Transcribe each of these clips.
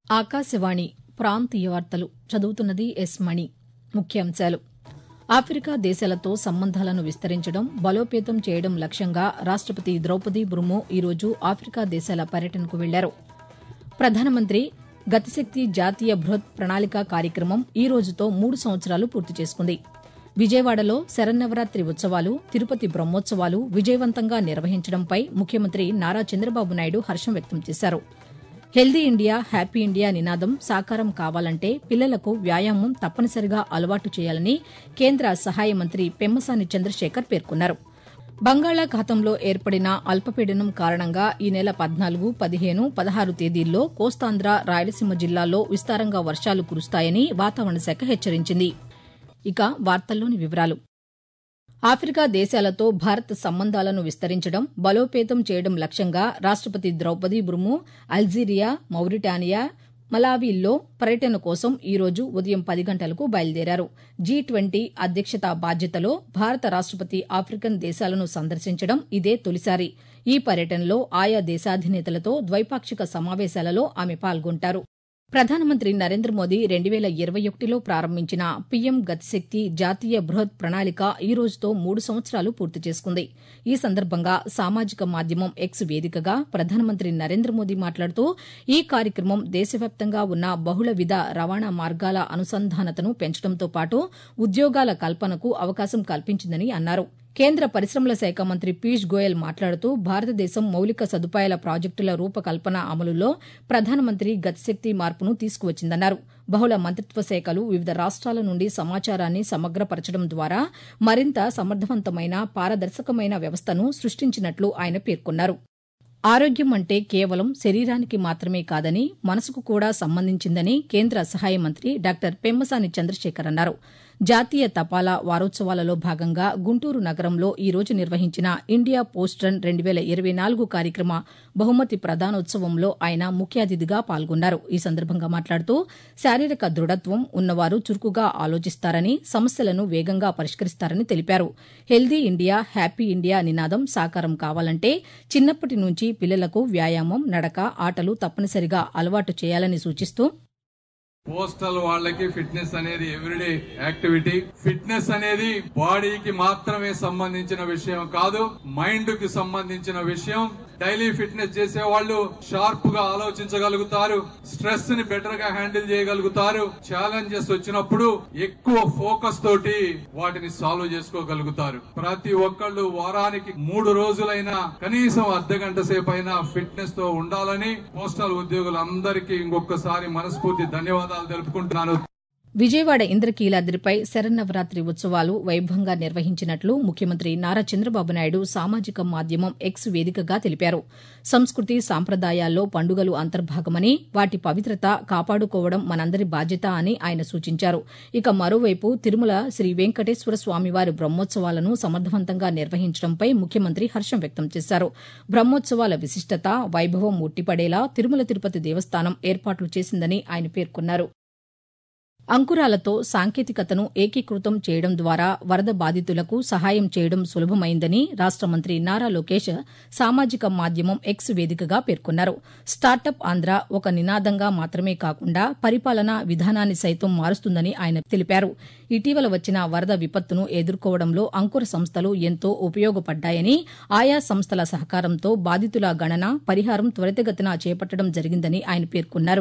ఆకాశవాణి ప్రాంతీయ వార్తలు చదువుతున్నది ఎస్ మణి ముఖ్యాంశాలు ఆఫ్రికా దేశాలతో సంబంధాలను విస్తరించడం బలోపేతం చేయడం లక్ష్యంగా రాష్టపతి ద్రౌపది ముర్ము ఈరోజు ఆఫ్రికా దేశాల పర్యటనకు వెళ్లారు ప్రధానమంత్రి గతిశక్తి జాతీయ బృహత్ ప్రణాళిక కార్యక్రమం ఈ రోజుతో మూడు సంవత్సరాలు పూర్తి చేసుకుంది విజయవాడలో శరన్నవరాత్రి ఉత్సవాలు తిరుపతి బ్రహ్మోత్సవాలు విజయవంతంగా నిర్వహించడంపై ముఖ్యమంత్రి నారా చంద్రబాబు నాయుడు హర్షం వ్యక్తం చేశారు హెల్దీ ఇండియా హ్యాపీ ఇండియా నినాదం సాకారం కావాలంటే పిల్లలకు వ్యాయామం తప్పనిసరిగా అలవాటు చేయాలని కేంద్ర సహాయ మంత్రి పెమ్మసాని చంద్రశేఖర్ పేర్కొన్నారు బంగాళాఖాతంలో ఏర్పడిన అల్పపీడనం కారణంగా ఈ నెల పద్నాలుగు పదిహేను పదహారు తేదీల్లో కోస్తాంధ్ర రాయలసీమ జిల్లాల్లో విస్తారంగా వర్షాలు కురుస్తాయని వాతావరణ శాఖ హెచ్చరించింది ఇక వార్తల్లోని వివరాలు ఆఫ్రికా దేశాలతో భారత్ సంబంధాలను విస్తరించడం బలోపేతం చేయడం లక్ష్యంగా రాష్టపతి ద్రౌపది ముర్ము అల్జీరియా మౌరిటానియా మలావీల్లో పర్యటన కోసం ఈ రోజు ఉదయం పది గంటలకు బయలుదేరారు జీ ట్వంటీ అధ్యక్షత బాధ్యతలో భారత రాష్టపతి ఆఫ్రికన్ దేశాలను సందర్శించడం ఇదే తొలిసారి ఈ పర్యటనలో ఆయా దేశాధినేతలతో ద్వైపాక్షిక సమావేశాలలో ఆమె పాల్గొంటారు ప్రధానమంత్రి నరేంద్ర మోదీ రెండు వేల ఇరవై ఒకటిలో ప్రారంభించిన పీఎం గతిశక్తి జాతీయ బృహత్ ప్రణాళిక ఈ రోజుతో మూడు సంవత్సరాలు పూర్తి చేసుకుంది ఈ సందర్భంగా సామాజిక మాధ్యమం ఎక్స్ వేదికగా ప్రధానమంత్రి నరేంద్ర మోదీ మాట్లాడుతూ ఈ కార్యక్రమం దేశవ్యాప్తంగా ఉన్న బహుళ విధ రవాణా మార్గాల అనుసంధానతను పెంచడంతో పాటు ఉద్యోగాల కల్పనకు అవకాశం కల్పించిందని అన్నారు కేంద్ర పరిశ్రమల శాఖ మంత్రి పీయూష్ గోయల్ మాట్లాడుతూ భారతదేశం మౌలిక సదుపాయాల ప్రాజెక్టుల రూపకల్పన అమలులో ప్రధానమంత్రి గతిశక్తి మార్పును తీసుకువచ్చిందన్నారు బహుళ మంత్రిత్వ శాఖలు వివిధ రాష్ట్రాల నుండి సమాచారాన్ని సమగ్రపరచడం ద్వారా మరింత సమర్థవంతమైన పారదర్శకమైన వ్యవస్థను సృష్టించినట్లు ఆయన పేర్కొన్నారు ఆరోగ్యం అంటే కేవలం శరీరానికి మాత్రమే కాదని మనసుకు కూడా సంబంధించిందని కేంద్ర సహాయ మంత్రి డాక్టర్ పెమ్మసాని చంద్రశేఖర్ అన్నారు జాతీయ తపాలా వారోత్సవాలలో భాగంగా గుంటూరు నగరంలో ఈ రోజు నిర్వహించిన ఇండియా పోస్ట్ రన్ రెండు వేల ఇరవై నాలుగు కార్యక్రమ బహుమతి ప్రదానోత్సవంలో ఆయన ముఖ్య అతిథిగా పాల్గొన్నారు ఈ సందర్భంగా మాట్లాడుతూ శారీరక దృఢత్వం ఉన్నవారు చురుకుగా ఆలోచిస్తారని సమస్యలను వేగంగా పరిష్కరిస్తారని తెలిపారు హెల్దీ ఇండియా హ్యాపీ ఇండియా నినాదం సాకారం కావాలంటే చిన్నప్పటి నుంచి పిల్లలకు వ్యాయామం నడక ఆటలు తప్పనిసరిగా అలవాటు చేయాలని సూచిస్తూ పోస్టల్ వాళ్ళకి ఫిట్నెస్ అనేది ఎవ్రీడే యాక్టివిటీ ఫిట్నెస్ అనేది బాడీకి మాత్రమే సంబంధించిన విషయం కాదు మైండ్ కి సంబంధించిన విషయం డైలీ ఫిట్నెస్ చేసే వాళ్ళు షార్ప్ గా ఆలోచించగలుగుతారు స్ట్రెస్ ని బెటర్ గా హ్యాండిల్ చేయగలుగుతారు ఛాలెంజెస్ వచ్చినప్పుడు ఎక్కువ ఫోకస్ తోటి వాటిని సాల్వ్ చేసుకోగలుగుతారు ప్రతి ఒక్కళ్ళు వారానికి మూడు రోజులైనా కనీసం అర్ధ గంట సేపు అయినా ఫిట్నెస్ తో ఉండాలని పోస్టల్ ఉద్యోగులందరికీ ఇంకొకసారి మనస్ఫూర్తి ధన్యవాదాలు తెలుపుకుంటున్నాను విజయవాడ ఇంద్రకీలాద్రిపై శరన్నవరాత్రి ఉత్సవాలు వైభవంగా నిర్వహించినట్లు ముఖ్యమంత్రి నారా చంద్రబాబు నాయుడు సామాజిక మాధ్యమం ఎక్స్ వేదికగా తెలిపారు సంస్కృతి సాంప్రదాయాల్లో పండుగలు అంతర్భాగమని వాటి పవిత్రత కాపాడుకోవడం మనందరి బాధ్యత అని ఆయన సూచించారు ఇక మరోవైపు తిరుమల శ్రీ వెంకటేశ్వర స్వామివారి బ్రహ్మోత్సవాలను సమర్థవంతంగా నిర్వహించడంపై ముఖ్యమంత్రి హర్షం వ్యక్తం చేశారు బ్రహ్మోత్సవాల విశిష్టత వైభవం ఉట్టిపడేలా తిరుమల తిరుపతి దేవస్థానం ఏర్పాట్లు చేసిందని ఆయన పేర్కొన్నారు అంకురాలతో సాంకేతికతను ఏకీకృతం చేయడం ద్వారా వరద బాధితులకు సహాయం చేయడం సులభమైందని రాష్ట మంత్రి నారా లోకేష్ సామాజిక మాధ్యమం ఎక్స్ వేదికగా పేర్కొన్నారు స్టార్టప్ ఆంధ్ర ఒక నినాదంగా మాత్రమే కాకుండా పరిపాలనా విధానాన్ని సైతం మారుస్తుందని ఆయన తెలిపారు ఇటీవల వచ్చిన వరద విపత్తును ఎదుర్కోవడంలో అంకుర సంస్థలు ఎంతో ఉపయోగపడ్డాయని ఆయా సంస్థల సహకారంతో బాధితుల గణన పరిహారం త్వరితగతిన చేపట్టడం జరిగిందని ఆయన పేర్కొన్నారు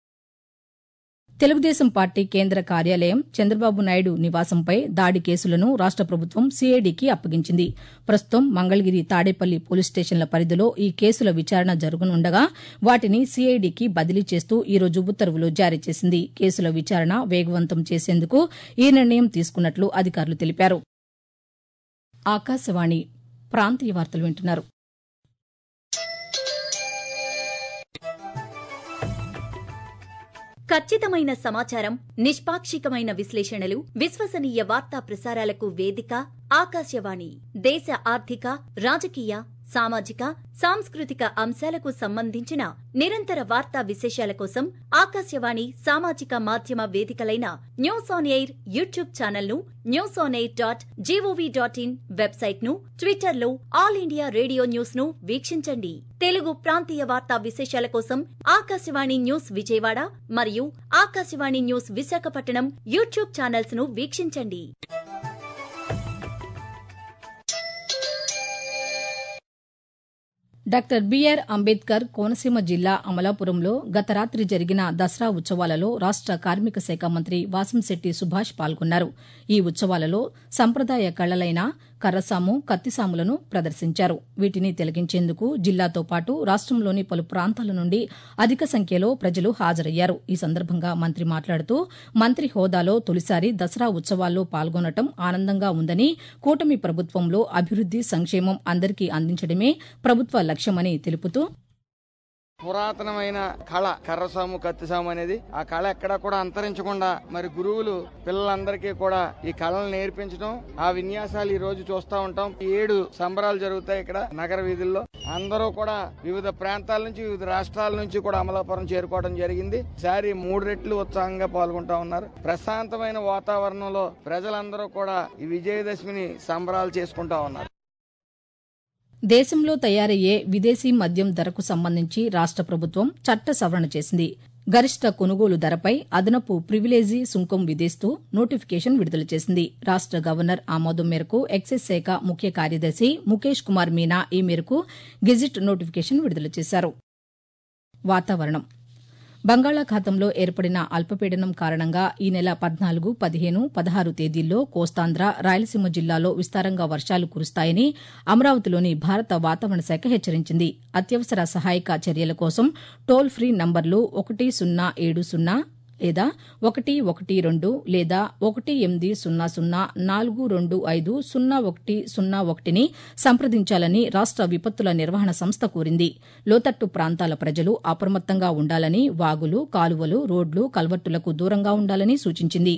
తెలుగుదేశం పార్టీ కేంద్ర కార్యాలయం చంద్రబాబు నాయుడు నివాసంపై దాడి కేసులను రాష్ట ప్రభుత్వం సీఐడీకి అప్పగించింది ప్రస్తుతం మంగళగిరి తాడేపల్లి పోలీస్ స్టేషన్ల పరిధిలో ఈ కేసుల విచారణ జరగనుండగా వాటిని సీఐడీకి బదిలీ చేస్తూ ఈ రోజు ఉత్తర్వులు జారీ చేసింది కేసుల విచారణ వేగవంతం చేసేందుకు ఈ నిర్ణయం తీసుకున్నట్లు అధికారులు తెలిపారు ఆకాశవాణి ప్రాంతీయ వార్తలు వింటున్నారు ఖచ్చితమైన సమాచారం నిష్పాక్షికమైన విశ్లేషణలు విశ్వసనీయ వార్తా ప్రసారాలకు వేదిక ఆకాశవాణి దేశ ఆర్థిక రాజకీయ సామాజిక సాంస్కృతిక అంశాలకు సంబంధించిన నిరంతర వార్తా విశేషాల కోసం ఆకాశవాణి సామాజిక మాధ్యమ వేదికలైన news on air YouTube channel ను news on air dot GOV dot in website ను ట్విట్టర్ లో ఆల్ ఇండియా రేడియో న్యూస్ ను వీక్షించండి తెలుగు ప్రాంతీయ వార్తా విశేషాల కోసం ఆకాశవాణి న్యూస్ విజయవాడ మరియు Akashvani news Visakhapatnam YouTube channels ను వీక్షించండి డాక్టర్ బిఆర్ అంబేద్కర్ కోనసీమ జిల్లా అమలాపురంలో గత రాత్రి జరిగిన దసరా ఉత్సవాలలో రాష్ట కార్మిక శాఖ మంత్రి వాసంశెట్టి సుభాష్ పాల్గొన్నారు ఈ ఉత్సవాలలో సంప్రదాయ కళలైన కర్రసాము కత్తిసాములను ప్రదర్శించారు వీటిని తిలకించేందుకు జిల్లాతో పాటు రాష్టంలోని పలు ప్రాంతాల నుండి అధిక సంఖ్యలో ప్రజలు హాజరయ్యారు ఈ సందర్భంగా మంత్రి మాట్లాడుతూ మంత్రి హోదాలో తొలిసారి దసరా ఉత్సవాల్లో పాల్గొనడం ఆనందంగా ఉందని కూటమి ప్రభుత్వంలో అభివృద్ది సంక్షేమం అందరికీ అందించడమే ప్రభుత్వ లక్ష్యమని తెలుపుతూ పురాతనమైన కళ కర్రసాము కత్తిసాము అనేది ఆ కళ ఎక్కడా కూడా అంతరించకుండా మరి గురువులు పిల్లలందరికీ కూడా ఈ కళను నేర్పించడం ఆ విన్యాసాలు ఈ రోజు చూస్తూ ఉంటాం ఈ ఏడు సంబరాలు జరుగుతాయి ఇక్కడ నగర వీధుల్లో అందరూ కూడా వివిధ ప్రాంతాల నుంచి వివిధ రాష్ట్రాల నుంచి కూడా అమలాపురం చేరుకోవడం జరిగింది ఈసారి మూడు రెట్లు ఉత్సాహంగా పాల్గొంటా ఉన్నారు ప్రశాంతమైన వాతావరణంలో ప్రజలందరూ కూడా ఈ విజయదశమిని సంబరాలు చేసుకుంటా ఉన్నారు దేశంలో తయారయ్యే విదేశీ మద్యం ధరకు సంబంధించి రాష్ట ప్రభుత్వం చట్ట సవరణ చేసింది గరిష్ట కొనుగోలు ధరపై అదనపు ప్రివిలేజీ సుంకం విధిస్తూ నోటిఫికేషన్ విడుదల చేసింది రాష్ట గవర్నర్ ఆమోదం మేరకు ఎక్సైజ్ శాఖ ముఖ్య కార్యదర్శి ముఖేష్ కుమార్ మీనా ఈ మేరకు గెజిట్ నోటిఫికేషన్ విడుదల చేశారు వాతావరణం బంగాళాఖాతంలో ఏర్పడిన అల్పపీడనం కారణంగా ఈ నెల పద్నాలుగు పదిహేను పదహారు తేదీల్లో కోస్తాంధ్ర రాయలసీమ జిల్లాలో విస్తారంగా వర్షాలు కురుస్తాయని అమరావతిలోని భారత వాతావరణ శాఖ హెచ్చరించింది అత్యవసర సహాయక చర్యల కోసం టోల్ ఫ్రీ నంబర్లు ఒకటి సున్నా ఏడు సున్నా లేదా ఒకటి ఒకటి రెండు లేదా ఒకటి ఎనిమిది సున్నా సున్నా నాలుగు రెండు ఐదు సున్నా ఒకటి సున్నా ఒకటిని సంప్రదించాలని రాష్ట విపత్తుల నిర్వహణ సంస్థ కోరింది లోతట్టు ప్రాంతాల ప్రజలు అప్రమత్తంగా ఉండాలని వాగులు కాలువలు రోడ్లు కల్వర్టులకు దూరంగా ఉండాలని సూచించింది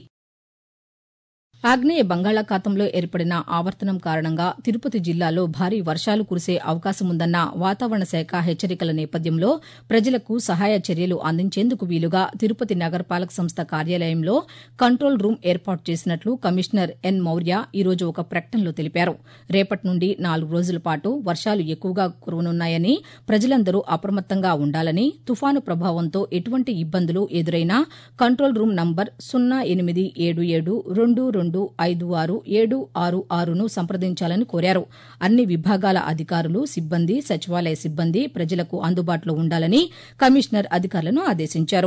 ఆగ్నేయ బంగాళాఖాతంలో ఏర్పడిన ఆవర్తనం కారణంగా తిరుపతి జిల్లాలో భారీ వర్షాలు కురిసే అవకాశముందన్న వాతావరణ శాఖ హెచ్చరికల నేపథ్యంలో ప్రజలకు సహాయ చర్యలు అందించేందుకు వీలుగా తిరుపతి నగరపాలక సంస్థ కార్యాలయంలో కంట్రోల్ రూమ్ ఏర్పాటు చేసినట్లు కమిషనర్ ఎన్ మౌర్య ఈరోజు ఒక ప్రకటనలో తెలిపారు రేపటి నుండి నాలుగు రోజుల పాటు వర్షాలు ఎక్కువగా కురవనున్నాయని ప్రజలందరూ అప్రమత్తంగా ఉండాలని తుఫాను ప్రభావంతో ఎటువంటి ఇబ్బందులు ఎదురైనా కంట్రోల్ రూమ్ నంబర్ సున్నా ఎనిమిది ఏడు ఏడు రెండు రెండు ఐదు ఆరు ఏడు ఆరు ఆరును సంప్రదించాలని కోరారు అన్ని విభాగాల అధికారులు సిబ్బంది సచివాలయ సిబ్బంది ప్రజలకు అందుబాటులో ఉండాలని కమిషనర్ అధికారులను ఆదేశించారు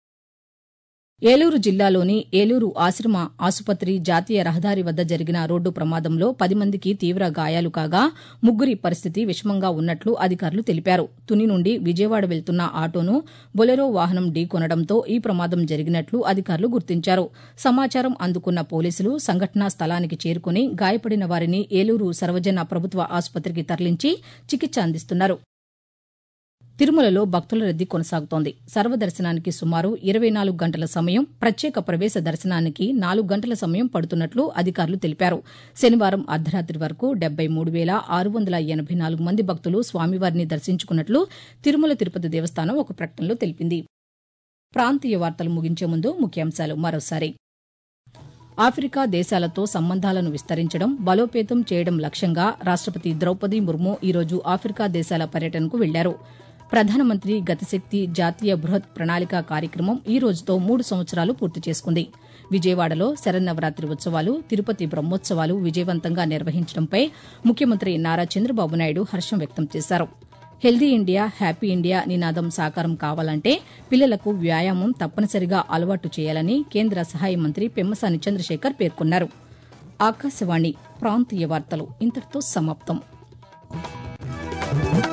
ఏలూరు జిల్లాలోని ఏలూరు ఆశ్రమ ఆసుపత్రి జాతీయ రహదారి వద్ద జరిగిన రోడ్డు ప్రమాదంలో పది మందికి తీవ్ర గాయాలు కాగా ముగ్గురి పరిస్థితి విషమంగా ఉన్నట్లు అధికారులు తెలిపారు తుని నుండి విజయవాడ వెళ్తున్న ఆటోను బొలెరో వాహనం ఢీకొనడంతో ఈ ప్రమాదం జరిగినట్లు అధికారులు గుర్తించారు సమాచారం అందుకున్న పోలీసులు సంఘటనా స్థలానికి చేరుకుని గాయపడిన వారిని ఏలూరు సర్వజన ప్రభుత్వ ఆసుపత్రికి తరలించి చికిత్స అందిస్తున్నారు తిరుమలలో భక్తుల రద్దీ కొనసాగుతోంది సర్వదర్శనానికి సుమారు ఇరవై నాలుగు గంటల సమయం ప్రత్యేక ప్రవేశ దర్శనానికి నాలుగు గంటల సమయం పడుతున్నట్లు అధికారులు తెలిపారు శనివారం అర్ధరాత్రి వరకు డెబ్బై మూడు వేల ఆరు వందల ఎనబై నాలుగు మంది భక్తులు స్వామివారిని దర్శించుకున్నట్లు తిరుమల తిరుపతి దేవస్థానం ఒక ప్రకటనలో తెలిపింది ప్రాంతీయ వార్తలు ముగించే ముందు ముఖ్యాంశాలు మరోసారి ఆఫ్రికా దేశాలతో సంబంధాలను విస్తరించడం బలోపేతం చేయడం లక్ష్యంగా రాష్టపతి ద్రౌపది ముర్ము ఈరోజు ఆఫ్రికా దేశాల పర్యటనకు వెళ్లారు ప్రధానమంత్రి గతిశక్తి జాతీయ బృహత్ ప్రణాళిక కార్యక్రమం ఈ రోజుతో మూడు సంవత్సరాలు పూర్తి చేసుకుంది విజయవాడలో శరన్నవరాత్రి ఉత్సవాలు తిరుపతి బ్రహ్మోత్సవాలు విజయవంతంగా నిర్వహించడంపై ముఖ్యమంత్రి నారా చంద్రబాబు నాయుడు హర్షం వ్యక్తం చేశారు హెల్దీ ఇండియా హ్యాపీ ఇండియా నినాదం సాకారం కావాలంటే పిల్లలకు వ్యాయామం తప్పనిసరిగా అలవాటు చేయాలని కేంద్ర సహాయ మంత్రి పెమ్మసాని చంద్రశేఖర్ పేర్కొన్నారు ఆకాశవాణి ప్రాంతీయ వార్తలు ఇంతటితో సమాప్తం